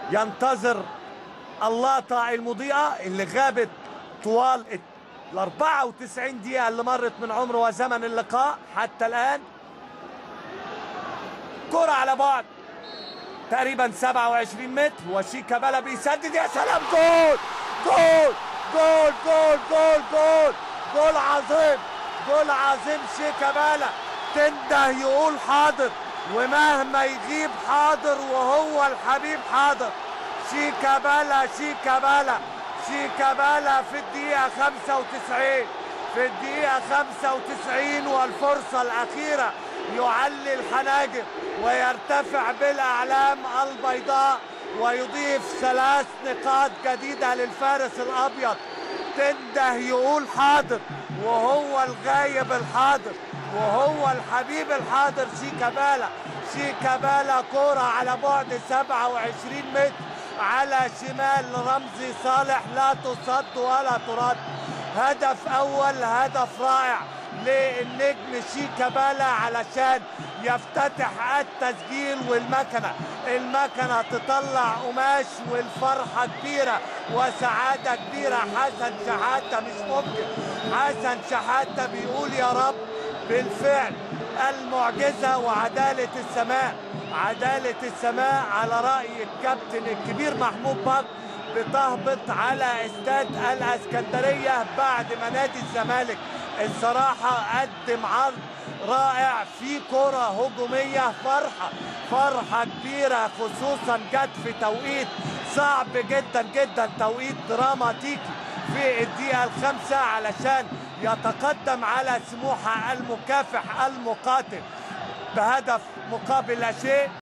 ينتظر اللقطة المضيئة اللي غابت طوال ال 94 دقيقة اللي مرت من عمر وزمن اللقاء حتى الآن كرة على بعد تقريبا 27 متر وشيكا بلا بيسدد يا سلام جول جول جول جول جول جول جول عظيم جول عظيم شيكا بلا تنده يقول حاضر ومهما يغيب حاضر وهو الحبيب حاضر شيكا بلا شيكا بلا شيكا بلا في الدقيقة 95 في الدقيقة 95 والفرصة الأخيرة يعلي الحناجر ويرتفع بالأعلام البيضاء ويضيف ثلاث نقاط جديدة للفارس الأبيض تنده يقول حاضر وهو الغايب الحاضر وهو الحبيب الحاضر شيكابالا شيكابالا كرة على بعد 27 متر على شمال رمزي صالح لا تصد ولا ترد هدف أول هدف رائع للنجم شيكابالا علشان يفتتح التسجيل والمكنة المكنة تطلع قماش والفرحة كبيرة وسعادة كبيرة حسن شحاتة مش ممكن حسن شحاتة بيقول يا رب بالفعل المعجزة وعدالة السماء عدالة السماء على رأي الكابتن الكبير محمود بكر بتهبط على استاد الاسكندريه بعد ما نادي الزمالك الصراحه قدم عرض رائع في كره هجوميه فرحه فرحه كبيره خصوصا جت في توقيت صعب جدا جدا توقيت دراماتيكي في الدقيقه الخامسه علشان يتقدم على سموحه المكافح المقاتل بهدف مقابل لا شيء